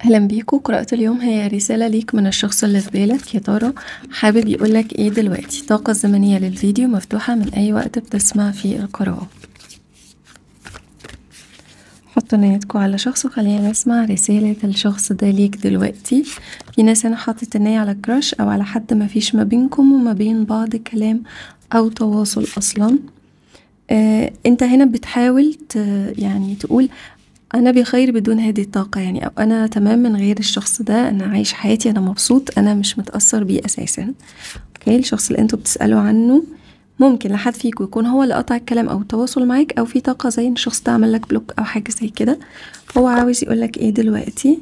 أهلا بيكم قراءة اليوم هي رسالة ليك من الشخص اللي في بالك يا ترى حابب يقولك ايه دلوقتي الطاقة الزمنية للفيديو مفتوحة من أي وقت بتسمع فيه القراءة حطوا نيتكم على شخص وخلينا نسمع رسالة الشخص ده ليك دلوقتي في ناس هنا حاطت النية على كراش أو على حد مفيش ما بينكم وما بين بعض كلام أو تواصل أصلا آه، انت هنا بتحاول ت... يعني تقول انا بخير بدون هذه الطاقة يعني او انا تمام من غير الشخص ده انا عايش حياتي انا مبسوط انا مش متأثر بيه اساسا اوكي الشخص اللي انتوا بتسألوا عنه ممكن لحد فيكم يكون هو اللي قطع الكلام او التواصل معاك او في طاقة زي ان الشخص ده عمل لك بلوك او حاجة زي كده هو عاوز يقولك ايه دلوقتي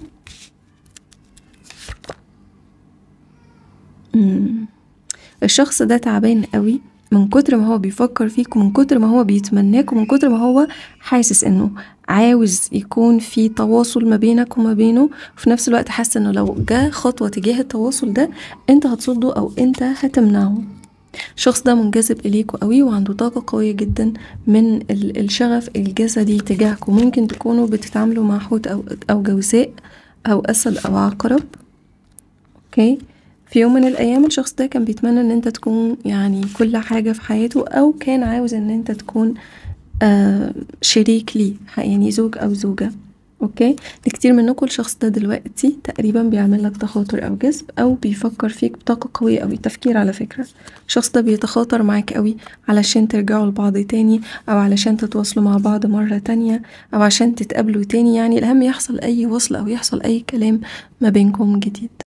مم. الشخص ده تعبان قوي من كتر ما هو بيفكر فيك ومن كتر ما هو بيتمناك ومن كتر ما هو حاسس انه عاوز يكون في تواصل ما بينك وما بينه وفي نفس الوقت حاسس انه لو جه خطوة تجاه التواصل ده انت هتصده او انت هتمنعه الشخص ده منجذب إليكوا قوي وعنده طاقة قوية جدا من الشغف الجسدي تجاهكم ممكن تكونوا بتتعاملوا مع حوت أو أو جوزاء أو أسد أو عقرب أوكي في يوم من الأيام الشخص ده كان بيتمنى إن أنت تكون يعني كل حاجة في حياته أو كان عاوز إن أنت تكون آه شريك ليه يعني زوج أو زوجة اوكي لكتير منكم الشخص ده دلوقتي تقريبا بيعمل لك تخاطر او جذب او بيفكر فيك بطاقه قويه قوي تفكير على فكره الشخص ده بيتخاطر معاك قوي علشان ترجعوا لبعض تاني او علشان تتواصلوا مع بعض مره تانية او عشان تتقابلوا تاني يعني الاهم يحصل اي وصل او يحصل اي كلام ما بينكم جديد